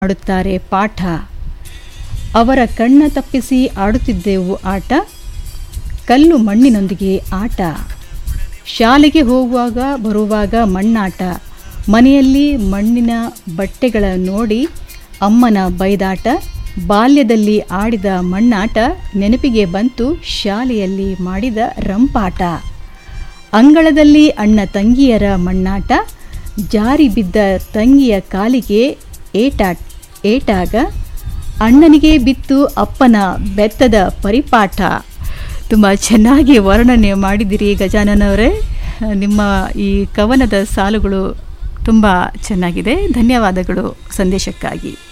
ಆಡುತ್ತಾರೆ ಪಾಠ ಅವರ ಕಣ್ಣ ತಪ್ಪಿಸಿ ಆಡುತ್ತಿದ್ದೆವು ಆಟ ಕಲ್ಲು ಮಣ್ಣಿನೊಂದಿಗೆ ಆಟ ಶಾಲೆಗೆ ಹೋಗುವಾಗ ಬರುವಾಗ ಮಣ್ಣಾಟ ಮನೆಯಲ್ಲಿ ಮಣ್ಣಿನ ಬಟ್ಟೆಗಳ ನೋಡಿ ಅಮ್ಮನ ಬೈದಾಟ ಬಾಲ್ಯದಲ್ಲಿ ಆಡಿದ ಮಣ್ಣಾಟ ನೆನಪಿಗೆ ಬಂತು ಶಾಲೆಯಲ್ಲಿ ಮಾಡಿದ ರಂಪಾಟ ಅಂಗಳದಲ್ಲಿ ಅಣ್ಣ ತಂಗಿಯರ ಮಣ್ಣಾಟ ಜಾರಿ ಬಿದ್ದ ತಂಗಿಯ ಕಾಲಿಗೆ ಏಟ ಏಟಾಗ ಅಣ್ಣನಿಗೆ ಬಿತ್ತು ಅಪ್ಪನ ಬೆತ್ತದ ಪರಿಪಾಠ ತುಂಬ ಚೆನ್ನಾಗಿ ವರ್ಣನೆ ಮಾಡಿದಿರಿ ಗಜಾನನ್ ಅವರೇ ನಿಮ್ಮ ಈ ಕವನದ ಸಾಲುಗಳು ತುಂಬ ಚೆನ್ನಾಗಿದೆ ಧನ್ಯವಾದಗಳು ಸಂದೇಶಕ್ಕಾಗಿ